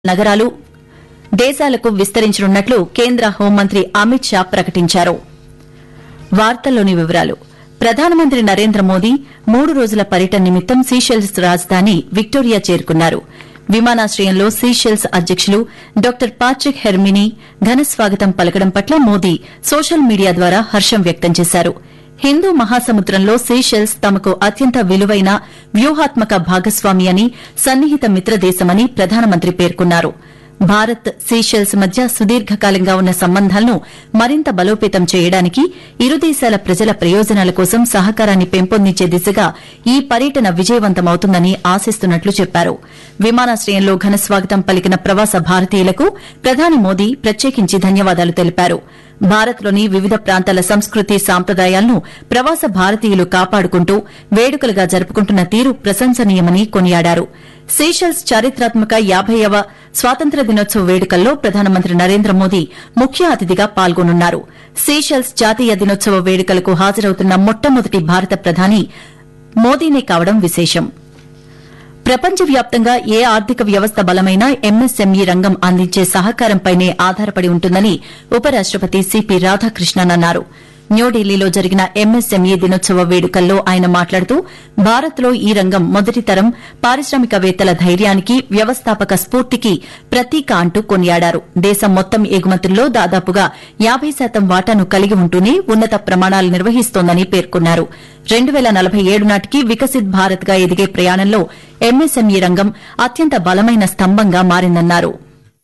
నగరాలు దేశాలకు విస్తరించనున్నట్లు కేంద్ర హోంమంత్రి అమిత్ షా ప్రకటించారు వార్తల్లోని వివరాలు ప్రధానమంత్రి నరేంద్ర మోదీ మూడు రోజుల పర్యటన నిమిత్తం సీషెల్స్ రాజధాని విక్టోరియా చేరుకున్నారు విమానాశ్రయంలో సీషెల్స్ అధ్యకులు డాక్టర్ పాట్రిక్ హెర్మినీ ఘన స్వాగతం పలకడం పట్ల మోదీ సోషల్ మీడియా ద్వారా హర్షం వ్యక్తం చేశారు హిందూ మహాసముద్రంలో సీషెల్స్ తమకు అత్యంత విలువైన వ్యూహాత్మక భాగస్వామి అని సన్నిహిత మిత్రదేశమని ప్రధానమంత్రి పేర్కొన్నారు భారత్ సీషెల్స్ మధ్య సుదీర్ఘకాలంగా ఉన్న సంబంధాలను మరింత బలోపేతం చేయడానికి ఇరు దేశాల ప్రజల ప్రయోజనాల కోసం సహకారాన్ని పెంపొందించే దిశగా ఈ పర్యటన విజయవంతమవుతుందని ఆశిస్తున్నట్లు చెప్పారు విమానాశ్రయంలో ఘన స్వాగతం పలికిన ప్రవాస భారతీయులకు ప్రధాని మోదీ ప్రత్యేకించి ధన్యవాదాలు తెలిపారు భారత్లోని వివిధ ప్రాంతాల సంస్కృతి సాంప్రదాయాలను ప్రవాస భారతీయులు కాపాడుకుంటూ వేడుకలుగా జరుపుకుంటున్న తీరు ప్రశంసనీయమని కొనియాడారు సీషెల్స్ చారిత్రాత్మక యాభైవ స్వాతంత్ర దినోత్సవ వేడుకల్లో ప్రధానమంత్రి నరేంద్ర మోదీ ముఖ్య అతిథిగా పాల్గొనున్నారు సీషెల్స్ జాతీయ దినోత్సవ వేడుకలకు హాజరవుతున్న మొట్టమొదటి భారత ప్రధాని మోదీనే కావడం విశేషం ప్రపంచవ్యాప్తంగా ఏ ఆర్థిక వ్యవస్థ బలమైనా ఎంఎస్ఎంఈ రంగం అందించే సహకారంపైనే ఆధారపడి ఉంటుందని ఉపరాష్టపతి సిపి రాధాకృష్ణన్ అన్నారు న్యూఢిల్లీలో జరిగిన ఎంఎస్ఎంఈ దినోత్సవ వేడుకల్లో ఆయన మాట్లాడుతూ భారత్లో ఈ రంగం మొదటి తరం పారిశ్రామికవేత్తల ధైర్యానికి వ్యవస్థాపక స్ఫూర్తికి ప్రతీక అంటూ కొనియాడారు దేశం మొత్తం ఎగుమతుల్లో దాదాపుగా యాబై శాతం వాటాను కలిగి ఉంటూనే ఉన్నత ప్రమాణాలు నిర్వహిస్తోందని పేర్కొన్నారు రెండు పేల నలభై ఏడు నాటికి వికసిత్ భారత్ గా ఎదిగే ప్రయాణంలో ఎంఎస్ఎంఈ రంగం అత్యంత బలమైన స్తంభంగా మారిందన్నారు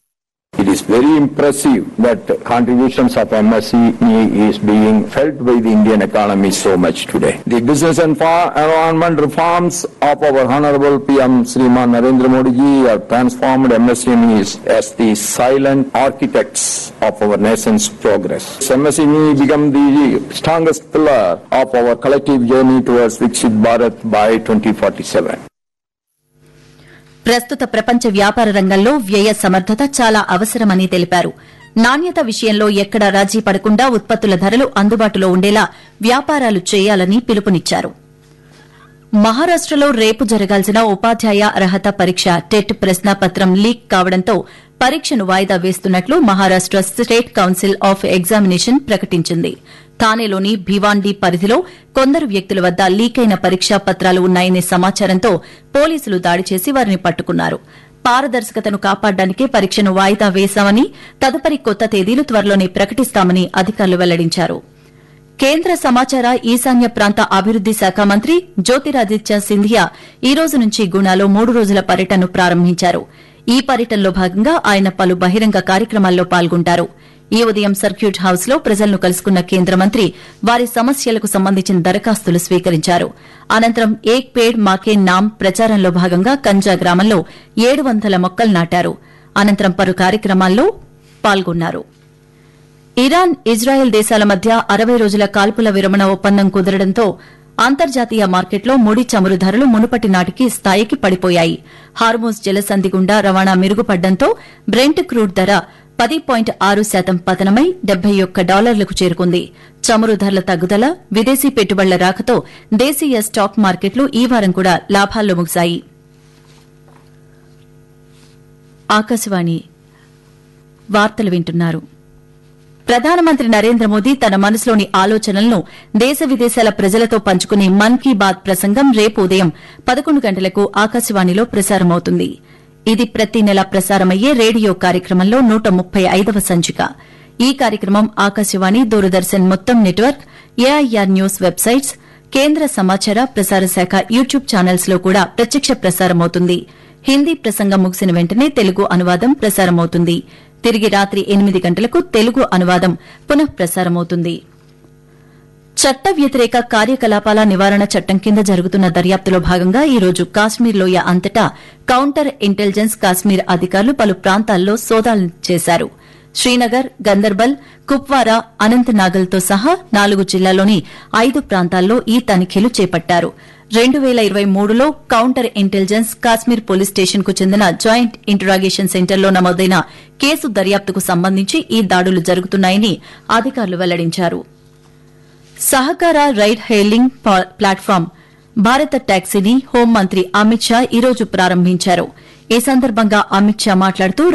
It is very impressive that contributions of MSCE is being felt by the Indian economy so much today. The business and fa- environment reforms of our Honorable PM Sriman Narendra Modi ji have transformed MSCMEs as the silent architects of our nation's progress. MSCME become the strongest pillar of our collective journey towards Viksit Bharat by 2047. ప్రస్తుత ప్రపంచ వ్యాపార రంగంలో వ్యయ సమర్థత చాలా అవసరమని తెలిపారు నాణ్యత విషయంలో ఎక్కడా రాజీ పడకుండా ఉత్పత్తుల ధరలు అందుబాటులో ఉండేలా వ్యాపారాలు చేయాలని పిలుపునిచ్చారు మహారాష్టలో రేపు జరగాల్సిన ఉపాధ్యాయ అర్హత పరీక్ష టెట్ ప్రశ్నాపత్రం లీక్ కావడంతో పరీక్షను వాయిదా వేస్తున్నట్లు Maharashtra state council of examination ప్రకటించింది థానేలోని భివాండి పరిధిలో కొందరు వ్యక్తుల వద్ద లీకైన పరీక్షా పత్రాలు ఉన్నాయనే సమాచారంతో పోలీసులు దాడి చేసి వారిని పట్టుకున్నారు పారదర్శకతను కాపాడడానికే పరీక్షను వాయిదా వేశామని తదుపరి కొత్త తేదీలు త్వరలోనే ప్రకటిస్తామని అధికారులు వెల్లడించారు కేంద్ర సమాచార ఈశాన్య ప్రాంత అభివృద్ది శాఖ మంత్రి జ్యోతిరాదిత్య సింధియా ఈ రోజు నుంచి గుణాలో మూడు రోజుల పర్యటనను ప్రారంభించారు ఈ పర్యటనలో భాగంగా ఆయన పలు బహిరంగ కార్యక్రమాల్లో పాల్గొంటారు ఈ ఉదయం సర్క్యూట్ హౌస్ లో ప్రజలను కలుసుకున్న కేంద్ర మంత్రి వారి సమస్యలకు సంబంధించిన దరఖాస్తులు స్వీకరించారు అనంతరం ఏక్ పేడ్ మాకే నామ్ ప్రచారంలో భాగంగా కంజా గ్రామంలో ఏడు వందల మొక్కలు నాటారు అనంతరం పలు కార్యక్రమాల్లో పాల్గొన్నారు ఇరాన్ ఇజ్రాయెల్ దేశాల మధ్య అరవై రోజుల కాల్పుల విరమణ ఒప్పందం కుదరడంతో అంతర్జాతీయ మార్కెట్లో ముడి చమురు ధరలు మునుపటి నాటికి స్థాయికి పడిపోయాయి హార్మోజ్ జలసంధి గుండా రవాణా మెరుగుపడ్డంతో బ్రెంట్ క్రూడ్ ధర పది పాయింట్ ఆరు శాతం పతనమై డెబ్బై ఒక్క డాలర్లకు చేరుకుంది చమురు ధరల తగ్గుదల విదేశీ పెట్టుబడుల రాకతో దేశీయ స్టాక్ మార్కెట్లు ఈ వారం కూడా లాభాల్లో ముగిశాయి ఆకాశవాణి వార్తలు వింటున్నారు ప్రధానమంత్రి నరేంద్ర మోదీ తన మనసులోని ఆలోచనలను దేశ విదేశాల ప్రజలతో పంచుకునే మన్ కీ బాత్ ప్రసంగం రేపు ఉదయం పదకొండు గంటలకు ఆకాశవాణిలో ప్రసారమవుతుంది ఇది ప్రతి నెల ప్రసారమయ్యే రేడియో కార్యక్రమంలో నూట ముప్పై ఐదవ సంచిక ఈ కార్యక్రమం ఆకాశవాణి దూరదర్శన్ మొత్తం నెట్వర్క్ ఏఐఆర్ న్యూస్ వెబ్సైట్స్ కేంద్ర సమాచార ప్రసార శాఖ యూట్యూబ్ ఛానల్స్ లో కూడా ప్రత్యక్ష ప్రసారమవుతుంది హిందీ ప్రసంగం ముగిసిన వెంటనే తెలుగు అనువాదం ప్రసారమవుతుంది తిరిగి రాత్రి ఎనిమిది గంటలకు తెలుగు అనువాదం పునః ప్రసారమవుతుంది చట్ట వ్యతిరేక కార్యకలాపాల నివారణ చట్టం కింద జరుగుతున్న దర్యాప్తులో భాగంగా ఈ రోజు కాశ్మీర్ లోయ అంతటా కౌంటర్ ఇంటెలిజెన్స్ కాశ్మీర్ అధికారులు పలు ప్రాంతాల్లో సోదాలు చేశారు శ్రీనగర్ గందర్బల్ కుప్వారా అనంతనాగల్తో సహా నాలుగు జిల్లాల్లోని ఐదు ప్రాంతాల్లో ఈ తనిఖీలు చేపట్టారు రెండు పేల ఇరవై మూడులో counter intelligence Kashmir police station కు చెందిన జాయింట్ ఇంటరాగేషన్ సెంటర్లో నమోదైన కేసు దర్యాప్తుకు సంబంధించి ఈ దాడులు జరుగుతున్నాయని అధికారులు వెల్లడించారు సహకార రైడ్ హెయిలింగ్ ప్లాట్ఫామ్ భారత టాక్సీని హోంమంత్రి అమిత్ షా ఈ రోజు ప్రారంభించారు ఈ సందర్భంగా అమిత్ షా మాట్లాడుతూ